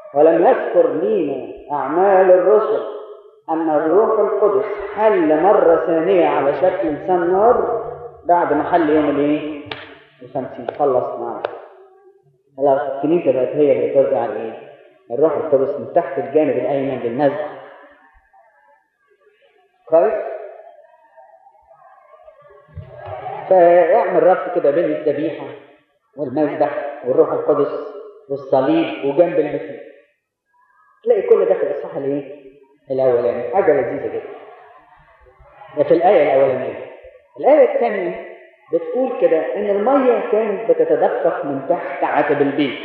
ولم يذكر لينا أعمال الرسل أن الروح القدس حل مرة ثانية على شكل إنسان نار بعد ما حل يوم الإيه؟ الخمسين خلص معاه خلاص الكنيسة بقت هي اللي توزع الإيه؟ الروح القدس من تحت الجانب الأيمن للنزع كويس؟ فاعمل ربط كده بين الذبيحة والمذبح والروح القدس والصليب وجنب المسيح تلاقي كل ده في الإصحاح الإيه؟ الأولاني حاجة لذيذة جدا ده في الآية الأولانية الآية الثانية بتقول كده إن المية كانت بتتدفق من تحت عتب البيت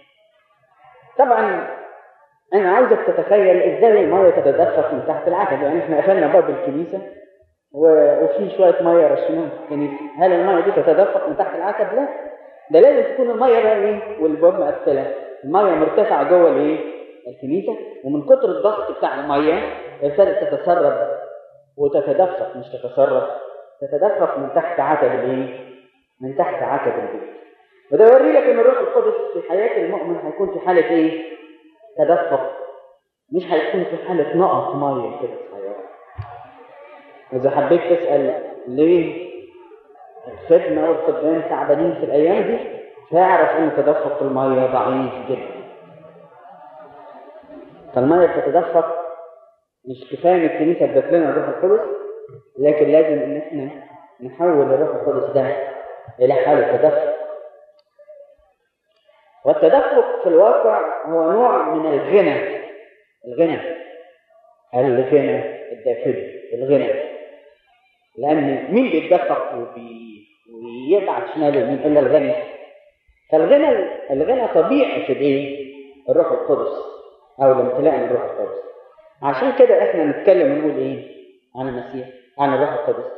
طبعا أنا عايزك تتخيل إزاي المية تتدفق من تحت العتب يعني إحنا قفلنا باب الكنيسة وفي شوية مية رشيناهم في الكنيسة هل المية دي تتدفق من تحت العتب؟ لا ده لازم تكون المية بقى إيه والباب مقفلة المية مرتفعة جوه الإيه؟ الكنيسة ومن كتر الضغط بتاع المية ابتدت تتسرب وتتدفق مش تتسرب تتدفق من تحت عتب الايه؟ من تحت عتب البيت وده يوري لك ان الروح القدس في حياة المؤمن هيكون في حالة ايه؟ تدفق مش هيكون في حالة نقط مية كده صغيرة إذا حبيت تسأل ليه الخدمة والخدام تعبانين في الأيام دي فاعرف ان تدفق المية ضعيف جدا فالمية بتتدفق مش كفاية ان الكنيسة ادت لنا الروح القدس لكن لازم ان احنا نحول الروح القدس ده الى حالة تدفق والتدفق في الواقع هو نوع من الغنى الغنى الغنى الداخلي الغنى لان مين بيتدفق وبي... ويبعت شمال يمين الا الغنى فالغنى الغنى طبيعي في الايه؟ الروح القدس او الامتلاء من الروح القدس عشان كده احنا نتكلم ونقول ايه عن المسيح عن الروح القدس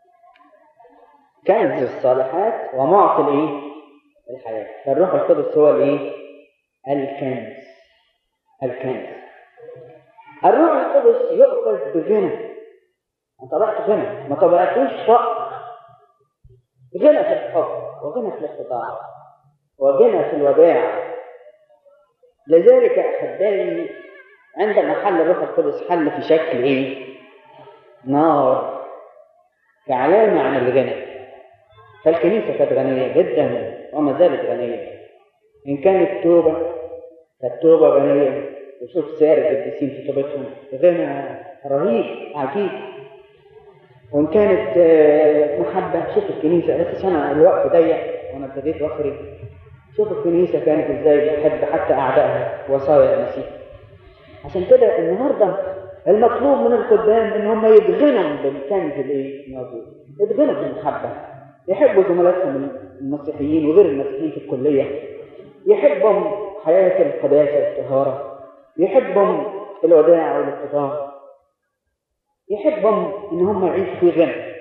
كنز الصالحات ومعطي الايه الحياه فالروح القدس هو الايه الكنز الكنز الروح القدس يؤخذ بغنى ما طلعت غنى ما طلعتوش فقر غنى في الحب وغنى في الاستطاعه وغنى في الوداع لذلك احبائي عندما حل الروح القدس حل في شكل ايه نار كعلامة عن الغنى فالكنيسة كانت غنية جدا وما زالت غنية إن كانت توبة فالتوبة غنية وشوف سائر القديسين في توبتهم غنى رهيب عجيب وإن كانت محبة شوف الكنيسة بس أنا الوقت ضيق وأنا ابتديت أخرج شوف الكنيسة كانت إزاي بتحب حتى أعدائها وصايا المسيح عشان كده النهارده المطلوب من الخدام ان هم يتغنوا بالكنز الايه الموجود يتغنوا بالمحبه يحبوا زملائهم المسيحيين وغير المسيحيين في الكليه يحبهم حياه القداسه والطهاره يحبهم الوداع والاتقاء يحبهم ان هم يعيشوا في غنى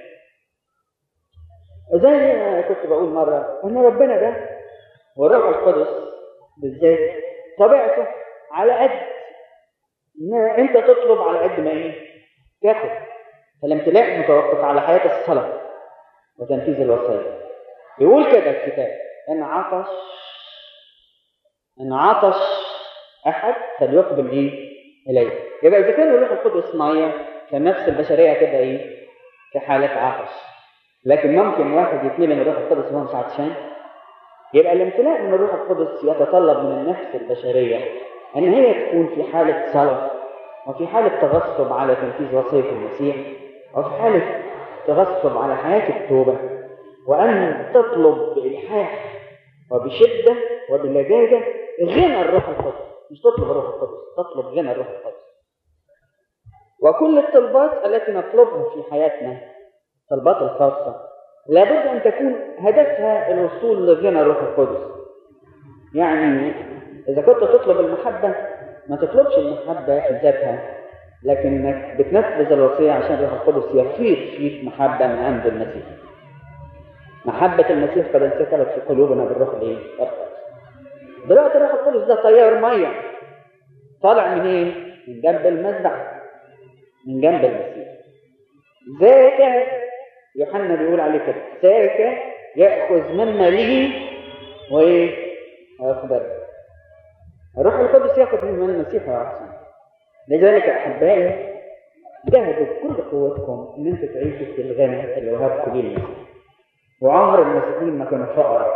زي ما كنت بقول مره ان ربنا ده والروح القدس بالذات طبيعته على قد ما انت تطلب على قد ما ايه تاخد فالامتلاء متوقف على حياه الصلاه وتنفيذ الوصايا يقول كده الكتاب ان عطش ان عطش احد فليقبل ايه اليه يبقى اذا كان الروح القدس ميه فنفس البشريه كده ايه في حاله عطش لكن ممكن واحد يتملي من الروح القدس وهو مش عطشان يبقى الامتلاء من الروح القدس يتطلب من النفس البشريه ان هي تكون في حاله صلاه وفي حاله تغصب على تنفيذ وصيه المسيح وفي حاله تغصب على حياه التوبه وان تطلب بالحاح وبشده وبلجاجه غنى الروح القدس مش تطلب الروح القدس تطلب غنى الروح القدس وكل الطلبات التي نطلبها في حياتنا الطلبات الخاصه لابد ان تكون هدفها الوصول لغنى الروح القدس يعني إذا كنت تطلب المحبة ما تطلبش المحبة في ذاتها لكنك بتنفذ الوصية عشان الروح القدس يفيض فيك محبة من عند المسيح. محبة المسيح قد انسكبت في قلوبنا بالروح الايه؟ دلوقتي الروح القدس ده طيار مية طالع من ايه؟ من جنب المذبح من جنب المسيح. ذاك يوحنا بيقول عليه كده ذاك يأخذ من ماله وايه؟ ويخبره الروح القدس ياخذ من المسيح ويعصيه لذلك احبائي جاهدوا بكل قوتكم ان انتم تعيشوا في الغنى اللي وهبكم ليه المسيح وعمر المسيحيين ما كانوا فقراء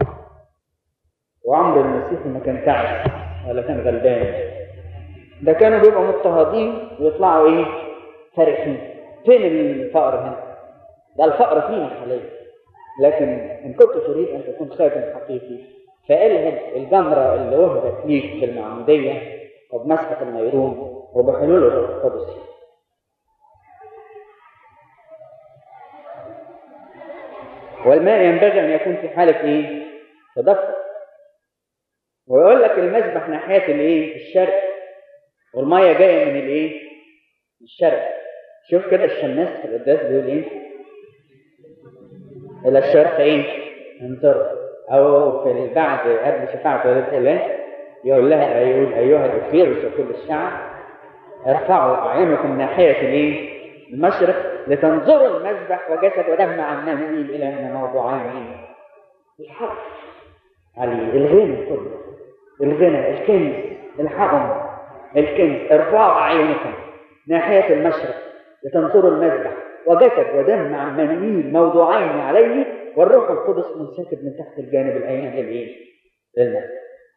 وعمر المسيحي ما كان تعس ولا كان غلبان ده كانوا بيبقوا مضطهدين ويطلعوا ايه فرحين فين الفقر هنا ده الفقر فينا حاليا لكن ان كنت تريد ان تكون خادم حقيقي فالهب الجمره اللي وهبت ليك بالمعموديه وبمسحه النيرون وبحلول الروح القدس والماء ينبغي ان يكون في حاله ايه؟ تدفق ويقول لك المسبح ناحيه الايه؟ الشرق والميه جايه من الايه؟ من الشرق شوف كده الشماس في القداس بيقول ايه؟ الى الشرق ايه؟ انظر او في بعد قبل شفاعة ولادة الله يقول لها يقول ايها الاخيرس وكل الشعب ارفعوا اعينكم ناحية الايه؟ المشرق لتنظروا المذبح وجسد ودم عمه الهنا موضوعان الحق عليه الغنى كله الغنى الكنز الحقن الكنز ارفعوا اعينكم ناحية المشرق لتنظروا المذبح وجسد ودم عمانيين موضوعين عليه والروح القدس منسكب من تحت الجانب الايمن للايه؟ للمذبح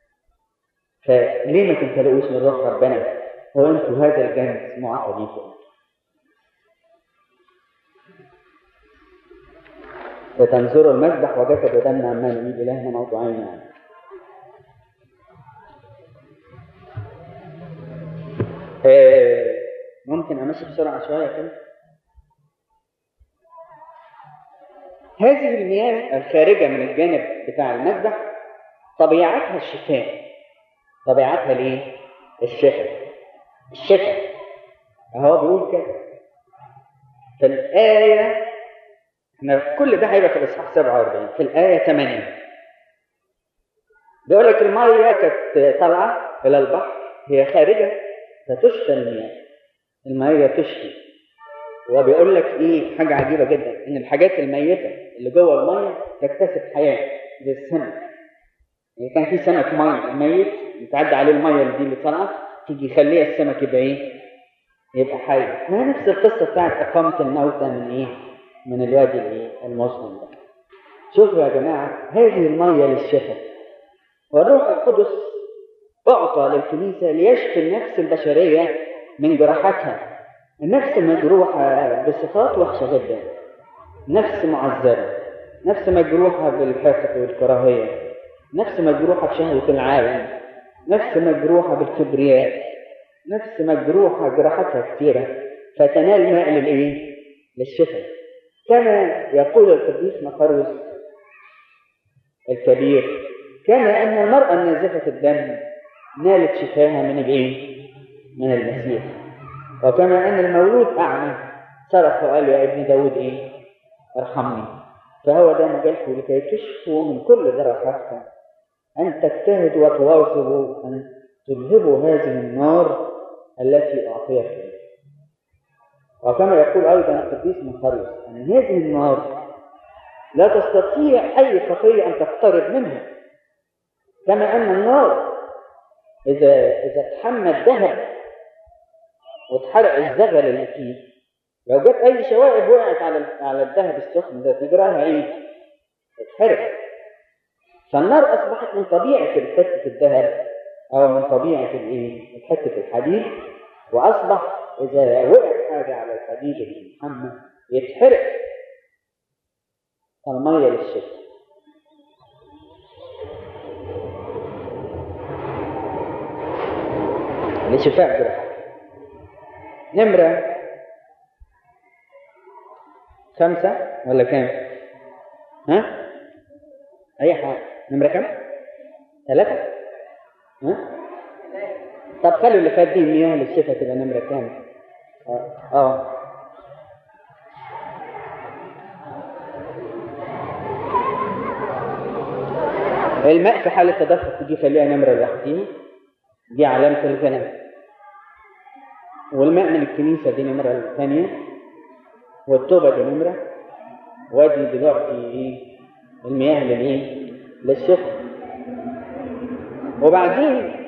فليه ما تمتلئوش من روح ربنا وانتم هذا الجنس معطى ليكم وتنظروا المذبح وجسد ودم عمانيين الهنا موضوعين عليه آه ممكن امشي بسرعه شويه كده هذه المياه الخارجه من الجانب بتاع المذبح طبيعتها الشفاء طبيعتها الايه الشفاء الشفاء اهو بيقول كده في الايه احنا كل ده هيبقى في الاصحاح 47 في الايه 8 بيقول لك الميه كانت طالعه الى البحر هي خارجه فتشفى المياه الميه تشفي وبيقول لك ايه حاجه عجيبه جدا ان الحاجات الميته اللي جوه الميه تكتسب حياه زي السمك يعني كان في سمك ميه ميت يتعدى عليه الميه اللي دي اللي طالعه تيجي يخليها السمك يبقى ايه؟ يبقى حي ما هي نفس القصه بتاعت اقامه الموتى من ايه؟ من الوادي الايه؟ المظلم ده شوفوا يا جماعه هذه الميه للشفاء والروح القدس اعطى للكنيسه ليشفي النفس البشريه من جراحاتها النفس مجروحه بصفات وحشه جدا نفس معذبه نفس مجروحه بالحقد والكراهيه نفس مجروحه بشهوه العالم نفس مجروحه بالكبرياء نفس مجروحه جراحاتها كثيره فتنال ماء للايه؟ للشفاء كما يقول القديس مقرس الكبير كما ان المراه النازفه الدم نالت شفاها من الايه؟ من المسيح وكما ان المولود اعمى صرخ وقال يا ابن داود ايه؟ ارحمني فهو ده مجالكم لكي تشفوا من كل جراحاتكم ان تجتهدوا وتواصلوا ان تذهبوا هذه النار التي اعطيتكم وكما يقول ايضا القديس مقرس ان هذه النار لا تستطيع اي خطيه ان تقترب منها كما ان النار اذا اذا اتحمى الذهب واتحرق الزغل اللي فيه لو جت اي شوائب وقعت على على الذهب السخن ده تجراها ايه؟ اتحرق فالنار اصبحت من طبيعه حته الذهب او من طبيعه الايه؟ حته الحديد واصبح اذا وقع حاجه على الحديد اللي محمى يتحرق الميه للشفاء لشفاء جراحات نمرة خمسة ولا كام؟ ها؟ أي حاجة نمرة كام؟ ثلاثة؟ ها؟ طب خلوا اللي فات دي المياه للشفاء تبقى نمرة كام؟ اه اه الماء في حالة تدفق دي خليها نمرة لوحديها دي علامة الغنم والماء من الكنيسة دي نمرة الثانية والتوبة دي نمرة وادي دلوقتي ايه المياه للايه للشفاء وبعدين